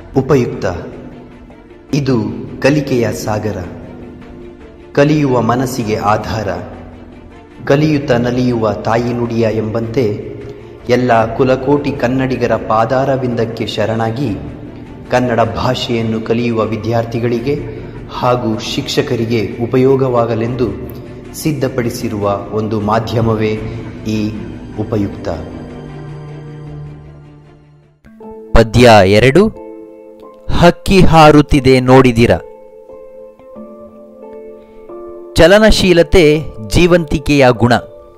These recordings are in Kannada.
ಉಪಯುಕ್ತ ಇದು ಕಲಿಕೆಯ ಸಾಗರ ಕಲಿಯುವ ಮನಸ್ಸಿಗೆ ಆಧಾರ ಕಲಿಯುತ್ತ ನಲಿಯುವ ತಾಯಿ ನುಡಿಯ ಎಂಬಂತೆ ಎಲ್ಲ ಕುಲಕೋಟಿ ಕನ್ನಡಿಗರ ಪಾದಾರವಿಂದಕ್ಕೆ ಶರಣಾಗಿ ಕನ್ನಡ ಭಾಷೆಯನ್ನು ಕಲಿಯುವ ವಿದ್ಯಾರ್ಥಿಗಳಿಗೆ ಹಾಗೂ ಶಿಕ್ಷಕರಿಗೆ ಉಪಯೋಗವಾಗಲೆಂದು ಸಿದ್ಧಪಡಿಸಿರುವ ಒಂದು ಮಾಧ್ಯಮವೇ ಈ ಉಪಯುಕ್ತ ಪದ್ಯ ಎರಡು ಹಕ್ಕಿ ಹಾರುತ್ತಿದೆ ನೋಡಿದಿರ ಚಲನಶೀಲತೆ ಜೀವಂತಿಕೆಯ ಗುಣ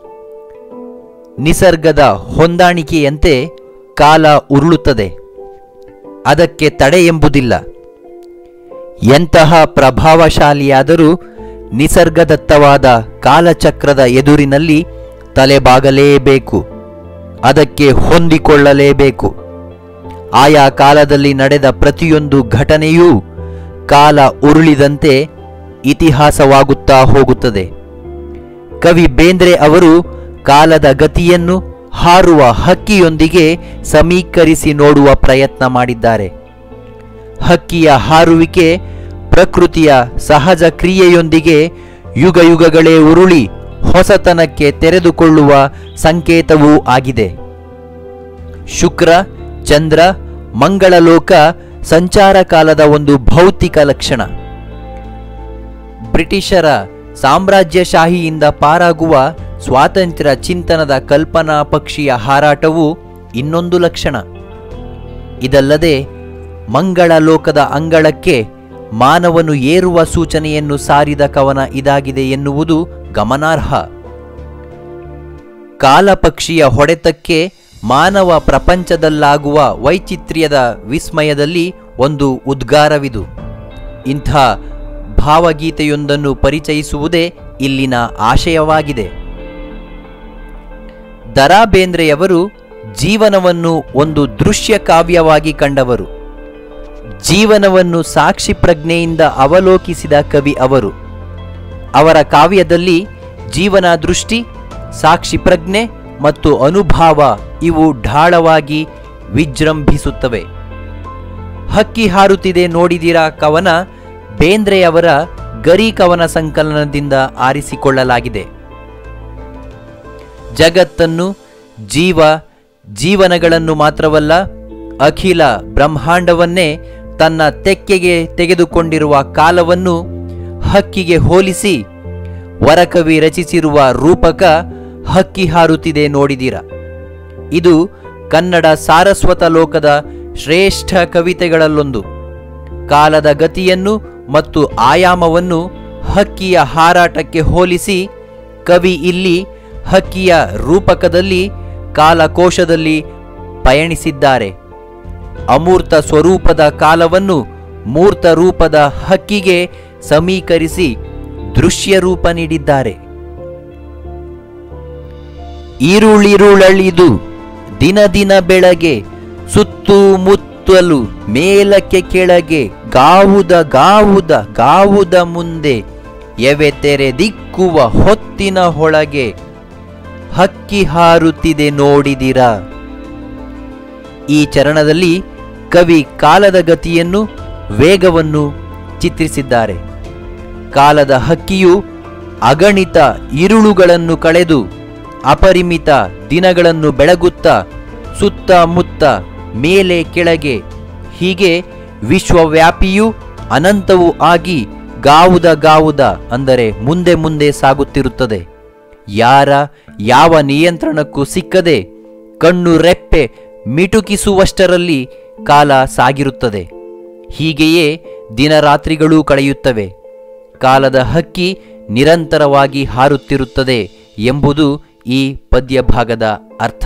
ನಿಸರ್ಗದ ಹೊಂದಾಣಿಕೆಯಂತೆ ಕಾಲ ಉರುಳುತ್ತದೆ ಅದಕ್ಕೆ ತಡೆ ಎಂಬುದಿಲ್ಲ ಎಂತಹ ಪ್ರಭಾವಶಾಲಿಯಾದರೂ ನಿಸರ್ಗದತ್ತವಾದ ಕಾಲಚಕ್ರದ ಎದುರಿನಲ್ಲಿ ತಲೆಬಾಗಲೇಬೇಕು ಅದಕ್ಕೆ ಹೊಂದಿಕೊಳ್ಳಲೇಬೇಕು ಆಯಾ ಕಾಲದಲ್ಲಿ ನಡೆದ ಪ್ರತಿಯೊಂದು ಘಟನೆಯೂ ಕಾಲ ಉರುಳಿದಂತೆ ಇತಿಹಾಸವಾಗುತ್ತಾ ಹೋಗುತ್ತದೆ ಕವಿ ಬೇಂದ್ರೆ ಅವರು ಕಾಲದ ಗತಿಯನ್ನು ಹಾರುವ ಹಕ್ಕಿಯೊಂದಿಗೆ ಸಮೀಕರಿಸಿ ನೋಡುವ ಪ್ರಯತ್ನ ಮಾಡಿದ್ದಾರೆ ಹಕ್ಕಿಯ ಹಾರುವಿಕೆ ಪ್ರಕೃತಿಯ ಸಹಜ ಕ್ರಿಯೆಯೊಂದಿಗೆ ಯುಗ ಯುಗಗಳೇ ಉರುಳಿ ಹೊಸತನಕ್ಕೆ ತೆರೆದುಕೊಳ್ಳುವ ಸಂಕೇತವೂ ಆಗಿದೆ ಶುಕ್ರ ಚಂದ್ರ ಮಂಗಳಲೋಕ ಸಂಚಾರ ಕಾಲದ ಒಂದು ಭೌತಿಕ ಲಕ್ಷಣ ಬ್ರಿಟಿಷರ ಸಾಮ್ರಾಜ್ಯಶಾಹಿಯಿಂದ ಪಾರಾಗುವ ಸ್ವಾತಂತ್ರ್ಯ ಚಿಂತನದ ಕಲ್ಪನಾ ಪಕ್ಷಿಯ ಹಾರಾಟವು ಇನ್ನೊಂದು ಲಕ್ಷಣ ಇದಲ್ಲದೆ ಮಂಗಳ ಲೋಕದ ಅಂಗಳಕ್ಕೆ ಮಾನವನು ಏರುವ ಸೂಚನೆಯನ್ನು ಸಾರಿದ ಕವನ ಇದಾಗಿದೆ ಎನ್ನುವುದು ಗಮನಾರ್ಹ ಕಾಲಪಕ್ಷಿಯ ಹೊಡೆತಕ್ಕೆ ಮಾನವ ಪ್ರಪಂಚದಲ್ಲಾಗುವ ವೈಚಿತ್ರ್ಯದ ವಿಸ್ಮಯದಲ್ಲಿ ಒಂದು ಉದ್ಗಾರವಿದು ಇಂಥ ಭಾವಗೀತೆಯೊಂದನ್ನು ಪರಿಚಯಿಸುವುದೇ ಇಲ್ಲಿನ ಆಶಯವಾಗಿದೆ ದರಾ ಬೇಂದ್ರೆಯವರು ಜೀವನವನ್ನು ಒಂದು ದೃಶ್ಯ ಕಾವ್ಯವಾಗಿ ಕಂಡವರು ಜೀವನವನ್ನು ಸಾಕ್ಷಿ ಪ್ರಜ್ಞೆಯಿಂದ ಅವಲೋಕಿಸಿದ ಕವಿ ಅವರು ಅವರ ಕಾವ್ಯದಲ್ಲಿ ಜೀವನ ದೃಷ್ಟಿ ಸಾಕ್ಷಿ ಪ್ರಜ್ಞೆ ಮತ್ತು ಅನುಭಾವ ಇವು ಢಾಳವಾಗಿ ವಿಜೃಂಭಿಸುತ್ತವೆ ಹಕ್ಕಿ ಹಾರುತ್ತಿದೆ ನೋಡಿದಿರಾ ಕವನ ಬೇಂದ್ರೆಯವರ ಗರಿ ಕವನ ಸಂಕಲನದಿಂದ ಆರಿಸಿಕೊಳ್ಳಲಾಗಿದೆ ಜಗತ್ತನ್ನು ಜೀವ ಜೀವನಗಳನ್ನು ಮಾತ್ರವಲ್ಲ ಅಖಿಲ ಬ್ರಹ್ಮಾಂಡವನ್ನೇ ತನ್ನ ತೆಕ್ಕೆಗೆ ತೆಗೆದುಕೊಂಡಿರುವ ಕಾಲವನ್ನು ಹಕ್ಕಿಗೆ ಹೋಲಿಸಿ ವರಕವಿ ರಚಿಸಿರುವ ರೂಪಕ ಹಕ್ಕಿ ಹಾರುತ್ತಿದೆ ನೋಡಿದಿರ ಇದು ಕನ್ನಡ ಸಾರಸ್ವತ ಲೋಕದ ಶ್ರೇಷ್ಠ ಕವಿತೆಗಳಲ್ಲೊಂದು ಕಾಲದ ಗತಿಯನ್ನು ಮತ್ತು ಆಯಾಮವನ್ನು ಹಕ್ಕಿಯ ಹಾರಾಟಕ್ಕೆ ಹೋಲಿಸಿ ಕವಿ ಇಲ್ಲಿ ಹಕ್ಕಿಯ ರೂಪಕದಲ್ಲಿ ಕಾಲಕೋಶದಲ್ಲಿ ಪಯಣಿಸಿದ್ದಾರೆ ಅಮೂರ್ತ ಸ್ವರೂಪದ ಕಾಲವನ್ನು ಮೂರ್ತ ರೂಪದ ಹಕ್ಕಿಗೆ ಸಮೀಕರಿಸಿ ದೃಶ್ಯ ರೂಪ ನೀಡಿದ್ದಾರೆ ಈರುಳಿರುಳಳಿದು ದಿನ ದಿನ ಬೆಳಗ್ಗೆ ಸುತ್ತುಮುತ್ತಲು ಮೇಲಕ್ಕೆ ಕೆಳಗೆ ಗಾವುದ ಗಾವುದ ಗಾವುದ ಮುಂದೆ ಎವೆ ತೆರೆ ದಿಕ್ಕುವ ಹೊತ್ತಿನ ಹೊಳಗೆ ಹಕ್ಕಿ ಹಾರುತ್ತಿದೆ ನೋಡಿದಿರ ಈ ಚರಣದಲ್ಲಿ ಕವಿ ಕಾಲದ ಗತಿಯನ್ನು ವೇಗವನ್ನು ಚಿತ್ರಿಸಿದ್ದಾರೆ ಕಾಲದ ಹಕ್ಕಿಯು ಅಗಣಿತ ಇರುಳುಗಳನ್ನು ಕಳೆದು ಅಪರಿಮಿತ ದಿನಗಳನ್ನು ಬೆಳಗುತ್ತಾ ಸುತ್ತಮುತ್ತ ಮೇಲೆ ಕೆಳಗೆ ಹೀಗೆ ವಿಶ್ವವ್ಯಾಪಿಯೂ ಅನಂತವೂ ಆಗಿ ಗಾವುದ ಗಾವುದ ಅಂದರೆ ಮುಂದೆ ಮುಂದೆ ಸಾಗುತ್ತಿರುತ್ತದೆ ಯಾರ ಯಾವ ನಿಯಂತ್ರಣಕ್ಕೂ ಸಿಕ್ಕದೆ ಕಣ್ಣು ರೆಪ್ಪೆ ಮಿಟುಕಿಸುವಷ್ಟರಲ್ಲಿ ಕಾಲ ಸಾಗಿರುತ್ತದೆ ಹೀಗೆಯೇ ದಿನರಾತ್ರಿಗಳೂ ಕಳೆಯುತ್ತವೆ ಕಾಲದ ಹಕ್ಕಿ ನಿರಂತರವಾಗಿ ಹಾರುತ್ತಿರುತ್ತದೆ ಎಂಬುದು ಈ ಪದ್ಯ ಭಾಗದ ಅರ್ಥ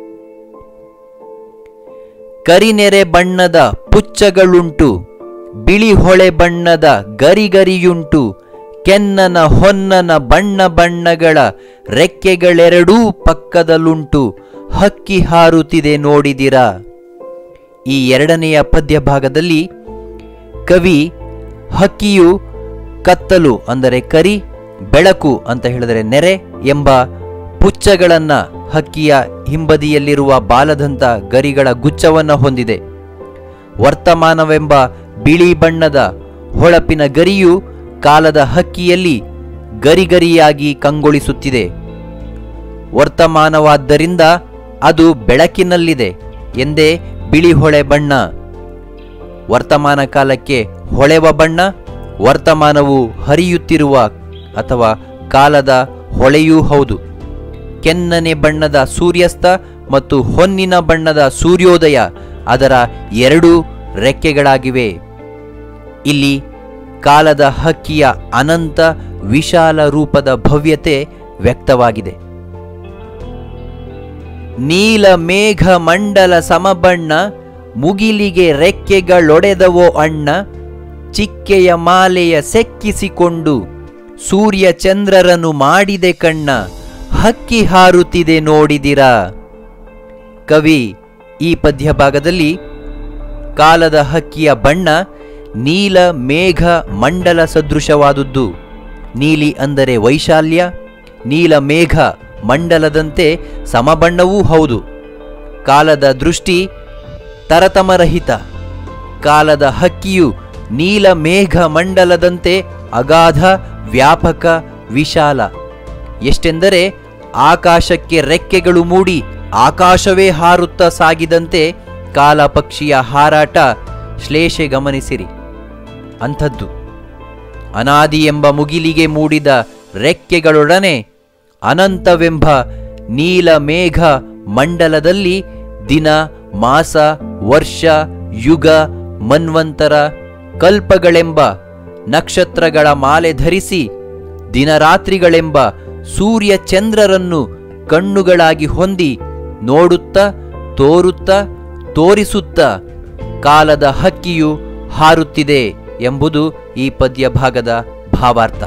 ಕರಿನೆರೆ ಬಣ್ಣದ ಪುಚ್ಚಗಳುಂಟು ಬಿಳಿ ಹೊಳೆ ಬಣ್ಣದ ಗರಿಗರಿಯುಂಟು ಕೆನ್ನನ ಹೊನ್ನನ ಬಣ್ಣ ಬಣ್ಣಗಳ ರೆಕ್ಕೆಗಳೆರಡೂ ಪಕ್ಕದಲ್ಲುಂಟು ಹಕ್ಕಿ ಹಾರುತ್ತಿದೆ ನೋಡಿದಿರಾ ಈ ಎರಡನೆಯ ಪದ್ಯ ಭಾಗದಲ್ಲಿ ಕವಿ ಹಕ್ಕಿಯು ಕತ್ತಲು ಅಂದರೆ ಕರಿ ಬೆಳಕು ಅಂತ ಹೇಳಿದರೆ ನೆರೆ ಎಂಬ ಪುಚ್ಚಗಳನ್ನ ಹಕ್ಕಿಯ ಹಿಂಬದಿಯಲ್ಲಿರುವ ಬಾಲದಂತ ಗರಿಗಳ ಗುಚ್ಛವನ್ನ ಹೊಂದಿದೆ ವರ್ತಮಾನವೆಂಬ ಬಿಳಿ ಬಣ್ಣದ ಹೊಳಪಿನ ಗರಿಯು ಕಾಲದ ಹಕ್ಕಿಯಲ್ಲಿ ಗರಿಗರಿಯಾಗಿ ಕಂಗೊಳಿಸುತ್ತಿದೆ ವರ್ತಮಾನವಾದ್ದರಿಂದ ಅದು ಬೆಳಕಿನಲ್ಲಿದೆ ಎಂದೇ ಬಿಳಿ ಹೊಳೆ ಬಣ್ಣ ವರ್ತಮಾನ ಕಾಲಕ್ಕೆ ಹೊಳೆವ ಬಣ್ಣ ವರ್ತಮಾನವು ಹರಿಯುತ್ತಿರುವ ಅಥವಾ ಕಾಲದ ಹೊಳೆಯೂ ಹೌದು ಕೆನ್ನನೆ ಬಣ್ಣದ ಸೂರ್ಯಾಸ್ತ ಮತ್ತು ಹೊನ್ನಿನ ಬಣ್ಣದ ಸೂರ್ಯೋದಯ ಅದರ ಎರಡೂ ರೆಕ್ಕೆಗಳಾಗಿವೆ ಇಲ್ಲಿ ಕಾಲದ ಹಕ್ಕಿಯ ಅನಂತ ವಿಶಾಲ ರೂಪದ ಭವ್ಯತೆ ವ್ಯಕ್ತವಾಗಿದೆ ನೀಲ ಮೇಘ ಮಂಡಲ ಸಮಬಣ್ಣ ಮುಗಿಲಿಗೆ ರೆಕ್ಕೆಗಳೊಡೆದವೋ ಅಣ್ಣ ಚಿಕ್ಕೆಯ ಮಾಲೆಯ ಸೆಕ್ಕಿಸಿಕೊಂಡು ಸೂರ್ಯ ಚಂದ್ರರನ್ನು ಮಾಡಿದೆ ಕಣ್ಣ ಹಕ್ಕಿ ಹಾರುತ್ತಿದೆ ನೋಡಿದಿರಾ ಕವಿ ಈ ಪದ್ಯ ಭಾಗದಲ್ಲಿ ಕಾಲದ ಹಕ್ಕಿಯ ಬಣ್ಣ ನೀಲ ಮೇಘ ಮಂಡಲ ಸದೃಶವಾದುದ್ದು ನೀಲಿ ಅಂದರೆ ವೈಶಾಲ್ಯ ನೀಲ ಮೇಘ ಮಂಡಲದಂತೆ ಸಮಬಣ್ಣವೂ ಹೌದು ಕಾಲದ ದೃಷ್ಟಿ ತರತಮರಹಿತ ಕಾಲದ ಹಕ್ಕಿಯು ನೀಲ ಮೇಘ ಮಂಡಲದಂತೆ ಅಗಾಧ ವ್ಯಾಪಕ ವಿಶಾಲ ಎಷ್ಟೆಂದರೆ ಆಕಾಶಕ್ಕೆ ರೆಕ್ಕೆಗಳು ಮೂಡಿ ಆಕಾಶವೇ ಹಾರುತ್ತಾ ಸಾಗಿದಂತೆ ಕಾಲ ಪಕ್ಷಿಯ ಹಾರಾಟ ಶ್ಲೇಷೆ ಗಮನಿಸಿರಿ ಅಂಥದ್ದು ಅನಾದಿ ಎಂಬ ಮುಗಿಲಿಗೆ ಮೂಡಿದ ರೆಕ್ಕೆಗಳೊಡನೆ ಅನಂತವೆಂಬ ನೀಲ ಮೇಘ ಮಂಡಲದಲ್ಲಿ ದಿನ ಮಾಸ ವರ್ಷ ಯುಗ ಮನ್ವಂತರ ಕಲ್ಪಗಳೆಂಬ ನಕ್ಷತ್ರಗಳ ಮಾಲೆ ಧರಿಸಿ ದಿನರಾತ್ರಿಗಳೆಂಬ ಸೂರ್ಯ ಚಂದ್ರರನ್ನು ಕಣ್ಣುಗಳಾಗಿ ಹೊಂದಿ ನೋಡುತ್ತಾ ತೋರುತ್ತಾ ತೋರಿಸುತ್ತಾ ಕಾಲದ ಹಕ್ಕಿಯು ಹಾರುತ್ತಿದೆ ಎಂಬುದು ಈ ಪದ್ಯ ಭಾಗದ ಭಾವಾರ್ಥ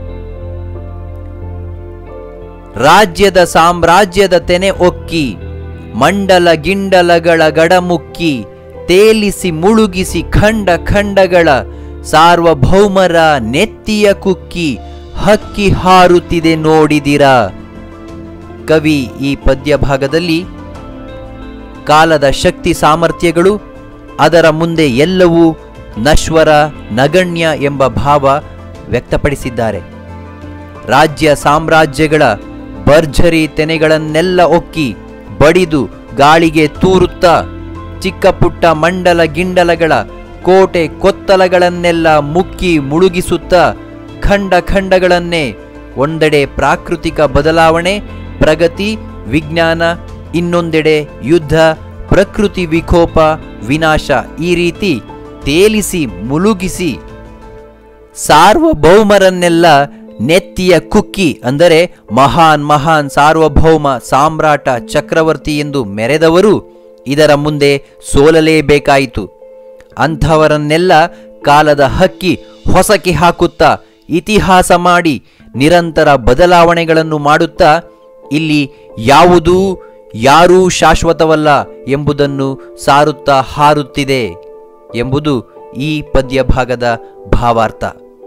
ರಾಜ್ಯದ ಸಾಮ್ರಾಜ್ಯದ ತೆನೆ ಒಕ್ಕಿ ಮಂಡಲ ಗಿಂಡಲಗಳ ಗಡಮುಕ್ಕಿ ತೇಲಿಸಿ ಮುಳುಗಿಸಿ ಖಂಡ ಖಂಡಗಳ ಸಾರ್ವಭೌಮರ ನೆತ್ತಿಯ ಕುಕ್ಕಿ ಹಕ್ಕಿ ಹಾರುತ್ತಿದೆ ನೋಡಿದಿರಾ ಕವಿ ಈ ಪದ್ಯ ಭಾಗದಲ್ಲಿ ಕಾಲದ ಶಕ್ತಿ ಸಾಮರ್ಥ್ಯಗಳು ಅದರ ಮುಂದೆ ಎಲ್ಲವೂ ನಶ್ವರ ನಗಣ್ಯ ಎಂಬ ಭಾವ ವ್ಯಕ್ತಪಡಿಸಿದ್ದಾರೆ ರಾಜ್ಯ ಸಾಮ್ರಾಜ್ಯಗಳ ಭರ್ಜರಿ ತೆನೆಗಳನ್ನೆಲ್ಲ ಒಕ್ಕಿ ಬಡಿದು ಗಾಳಿಗೆ ತೂರುತ್ತಾ ಚಿಕ್ಕ ಪುಟ್ಟ ಮಂಡಲ ಗಿಂಡಲಗಳ ಕೋಟೆ ಕೊತ್ತಲಗಳನ್ನೆಲ್ಲ ಮುಕ್ಕಿ ಮುಳುಗಿಸುತ್ತಾ ಖಂಡ ಖಂಡಗಳನ್ನೇ ಒಂದೆಡೆ ಪ್ರಾಕೃತಿಕ ಬದಲಾವಣೆ ಪ್ರಗತಿ ವಿಜ್ಞಾನ ಇನ್ನೊಂದೆಡೆ ಯುದ್ಧ ಪ್ರಕೃತಿ ವಿಕೋಪ ವಿನಾಶ ಈ ರೀತಿ ತೇಲಿಸಿ ಮುಳುಗಿಸಿ ಸಾರ್ವಭೌಮರನ್ನೆಲ್ಲ ನೆತ್ತಿಯ ಕುಕ್ಕಿ ಅಂದರೆ ಮಹಾನ್ ಮಹಾನ್ ಸಾರ್ವಭೌಮ ಸಾಮ್ರಾಟ ಚಕ್ರವರ್ತಿ ಎಂದು ಮೆರೆದವರು ಇದರ ಮುಂದೆ ಸೋಲಲೇಬೇಕಾಯಿತು ಅಂಥವರನ್ನೆಲ್ಲ ಕಾಲದ ಹಕ್ಕಿ ಹೊಸಕಿ ಹಾಕುತ್ತಾ ಇತಿಹಾಸ ಮಾಡಿ ನಿರಂತರ ಬದಲಾವಣೆಗಳನ್ನು ಮಾಡುತ್ತಾ ಇಲ್ಲಿ ಯಾವುದೂ ಯಾರೂ ಶಾಶ್ವತವಲ್ಲ ಎಂಬುದನ್ನು ಸಾರುತ್ತಾ ಹಾರುತ್ತಿದೆ ಎಂಬುದು ಈ ಪದ್ಯ ಭಾಗದ ಭಾವಾರ್ಥ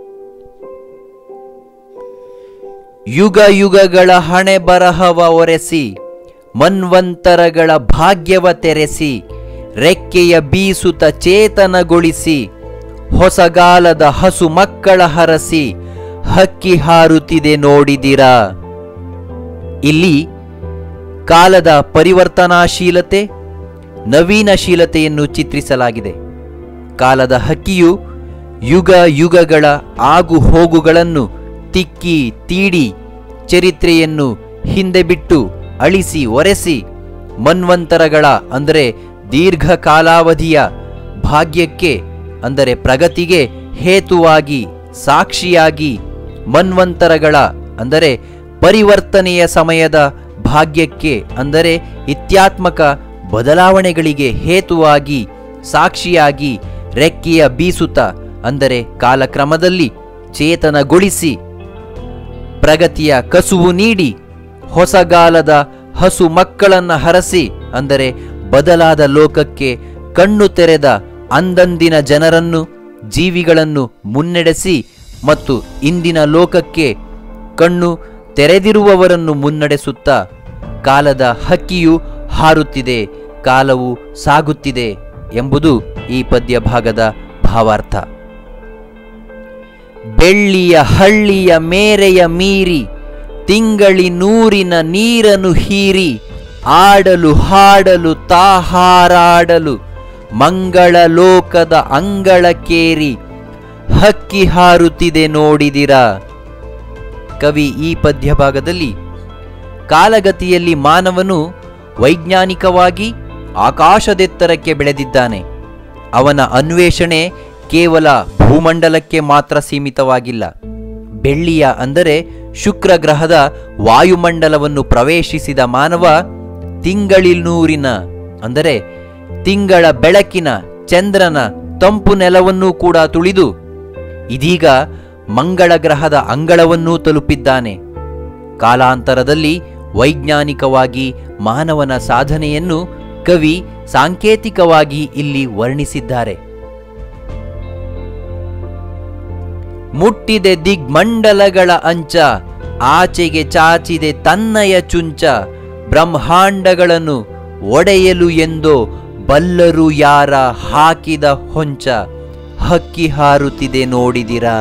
ಯುಗ ಯುಗಗಳ ಹಣೆ ಬರಹವ ಒರೆಸಿ ಮನ್ವಂತರಗಳ ಭಾಗ್ಯವ ತೆರೆಸಿ ರೆಕ್ಕೆಯ ಬೀಸುತ ಚೇತನಗೊಳಿಸಿ ಹೊಸಗಾಲದ ಹಸು ಮಕ್ಕಳ ಹರಸಿ ಹಕ್ಕಿ ಹಾರುತ್ತಿದೆ ನೋಡಿದಿರಾ ಇಲ್ಲಿ ಕಾಲದ ಪರಿವರ್ತನಾಶೀಲತೆ ನವೀನಶೀಲತೆಯನ್ನು ಚಿತ್ರಿಸಲಾಗಿದೆ ಕಾಲದ ಹಕ್ಕಿಯು ಯುಗ ಯುಗಗಳ ಆಗು ಹೋಗುಗಳನ್ನು ತಿಕ್ಕಿ ತೀಡಿ ಚರಿತ್ರೆಯನ್ನು ಹಿಂದೆ ಬಿಟ್ಟು ಅಳಿಸಿ ಒರೆಸಿ ಮನ್ವಂತರಗಳ ಅಂದರೆ ದೀರ್ಘ ಕಾಲಾವಧಿಯ ಭಾಗ್ಯಕ್ಕೆ ಅಂದರೆ ಪ್ರಗತಿಗೆ ಹೇತುವಾಗಿ ಸಾಕ್ಷಿಯಾಗಿ ಮನ್ವಂತರಗಳ ಅಂದರೆ ಪರಿವರ್ತನೆಯ ಸಮಯದ ಭಾಗ್ಯಕ್ಕೆ ಅಂದರೆ ಇತ್ಯಾತ್ಮಕ ಬದಲಾವಣೆಗಳಿಗೆ ಹೇತುವಾಗಿ ಸಾಕ್ಷಿಯಾಗಿ ರೆಕ್ಕೆಯ ಬೀಸುತ್ತ ಅಂದರೆ ಕಾಲಕ್ರಮದಲ್ಲಿ ಚೇತನಗೊಳಿಸಿ ಪ್ರಗತಿಯ ಕಸುವು ನೀಡಿ ಹೊಸಗಾಲದ ಹಸು ಮಕ್ಕಳನ್ನ ಹರಸಿ ಅಂದರೆ ಬದಲಾದ ಲೋಕಕ್ಕೆ ಕಣ್ಣು ತೆರೆದ ಅಂದಂದಿನ ಜನರನ್ನು ಜೀವಿಗಳನ್ನು ಮುನ್ನಡೆಸಿ ಮತ್ತು ಇಂದಿನ ಲೋಕಕ್ಕೆ ಕಣ್ಣು ತೆರೆದಿರುವವರನ್ನು ಮುನ್ನಡೆಸುತ್ತಾ ಕಾಲದ ಹಕ್ಕಿಯು ಹಾರುತ್ತಿದೆ ಕಾಲವು ಸಾಗುತ್ತಿದೆ ಎಂಬುದು ಈ ಪದ್ಯ ಭಾಗದ ಭಾವಾರ್ಥ ಬೆಳ್ಳಿಯ ಹಳ್ಳಿಯ ಮೇರೆಯ ಮೀರಿ ತಿಂಗಳಿ ನೂರಿನ ನೀರನು ಹೀರಿ ಆಡಲು ಹಾಡಲು ತಾಹಾರಾಡಲು ಮಂಗಳ ಲೋಕದ ಅಂಗಳಕ್ಕೇರಿ ಹಕ್ಕಿ ಹಾರುತ್ತಿದೆ ನೋಡಿದಿರಾ ಕವಿ ಈ ಪದ್ಯ ಭಾಗದಲ್ಲಿ ಕಾಲಗತಿಯಲ್ಲಿ ಮಾನವನು ವೈಜ್ಞಾನಿಕವಾಗಿ ಆಕಾಶದೆತ್ತರಕ್ಕೆ ಬೆಳೆದಿದ್ದಾನೆ ಅವನ ಅನ್ವೇಷಣೆ ಕೇವಲ ಭೂಮಂಡಲಕ್ಕೆ ಮಾತ್ರ ಸೀಮಿತವಾಗಿಲ್ಲ ಬೆಳ್ಳಿಯ ಅಂದರೆ ಶುಕ್ರ ಗ್ರಹದ ವಾಯುಮಂಡಲವನ್ನು ಪ್ರವೇಶಿಸಿದ ಮಾನವ ತಿಂಗಳಿನೂರಿನ ಅಂದರೆ ತಿಂಗಳ ಬೆಳಕಿನ ಚಂದ್ರನ ತಂಪು ನೆಲವನ್ನೂ ಕೂಡ ತುಳಿದು ಇದೀಗ ಮಂಗಳ ಗ್ರಹದ ಅಂಗಳವನ್ನೂ ತಲುಪಿದ್ದಾನೆ ಕಾಲಾಂತರದಲ್ಲಿ ವೈಜ್ಞಾನಿಕವಾಗಿ ಮಾನವನ ಸಾಧನೆಯನ್ನು ಕವಿ ಸಾಂಕೇತಿಕವಾಗಿ ಇಲ್ಲಿ ವರ್ಣಿಸಿದ್ದಾರೆ ಮುಟ್ಟಿದೆ ದಿಗ್ಮಂಡಲಗಳ ಅಂಚ ಆಚೆಗೆ ಚಾಚಿದೆ ತನ್ನಯ ಚುಂಚ ಬ್ರಹ್ಮಾಂಡಗಳನ್ನು ಒಡೆಯಲು ಎಂದೋ ಬಲ್ಲರು ಯಾರ ಹಾಕಿದ ಹೊಂಚ ಹಕ್ಕಿ ಹಾರುತ್ತಿದೆ ನೋಡಿದಿರಾ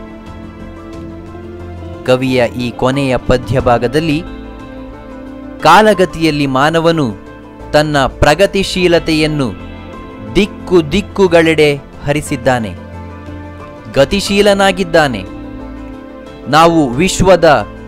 ಕವಿಯ ಈ ಕೊನೆಯ ಪದ್ಯ ಭಾಗದಲ್ಲಿ ಕಾಲಗತಿಯಲ್ಲಿ ಮಾನವನು ತನ್ನ ಪ್ರಗತಿಶೀಲತೆಯನ್ನು ದಿಕ್ಕು ದಿಕ್ಕುಗಳೆಡೆ ಹರಿಸಿದ್ದಾನೆ ಗತಿಶೀಲನಾಗಿದ್ದಾನೆ ನಾವು ವಿಶ್ವದ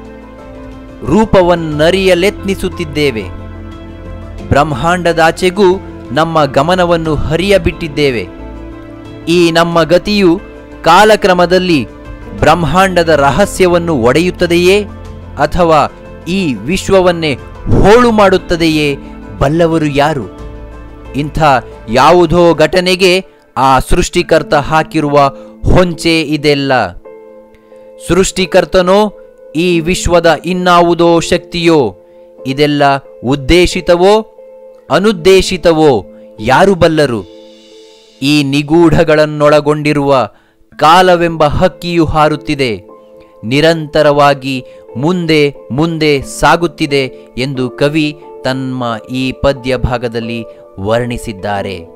ರೂಪವನ್ನರಿಯಲೆತ್ನಿಸುತ್ತಿದ್ದೇವೆ ಬ್ರಹ್ಮಾಂಡದಾಚೆಗೂ ನಮ್ಮ ಗಮನವನ್ನು ಹರಿಯಬಿಟ್ಟಿದ್ದೇವೆ ಈ ನಮ್ಮ ಗತಿಯು ಕಾಲಕ್ರಮದಲ್ಲಿ ಬ್ರಹ್ಮಾಂಡದ ರಹಸ್ಯವನ್ನು ಒಡೆಯುತ್ತದೆಯೇ ಅಥವಾ ಈ ವಿಶ್ವವನ್ನೇ ಹೋಳು ಮಾಡುತ್ತದೆಯೇ ಬಲ್ಲವರು ಯಾರು ಇಂಥ ಯಾವುದೋ ಘಟನೆಗೆ ಆ ಸೃಷ್ಟಿಕರ್ತ ಹಾಕಿರುವ ಹೊಂಚೆ ಇದೆಲ್ಲ ಸೃಷ್ಟಿಕರ್ತನೋ ಈ ವಿಶ್ವದ ಇನ್ನಾವುದೋ ಶಕ್ತಿಯೋ ಇದೆಲ್ಲ ಉದ್ದೇಶಿತವೋ ಅನುದ್ದೇಶಿತವೋ ಯಾರು ಬಲ್ಲರು ಈ ನಿಗೂಢಗಳನ್ನೊಳಗೊಂಡಿರುವ ಕಾಲವೆಂಬ ಹಕ್ಕಿಯು ಹಾರುತ್ತಿದೆ ನಿರಂತರವಾಗಿ ಮುಂದೆ ಮುಂದೆ ಸಾಗುತ್ತಿದೆ ಎಂದು ಕವಿ ತಮ್ಮ ಈ ಪದ್ಯ ಭಾಗದಲ್ಲಿ ವರ್ಣಿಸಿದ್ದಾರೆ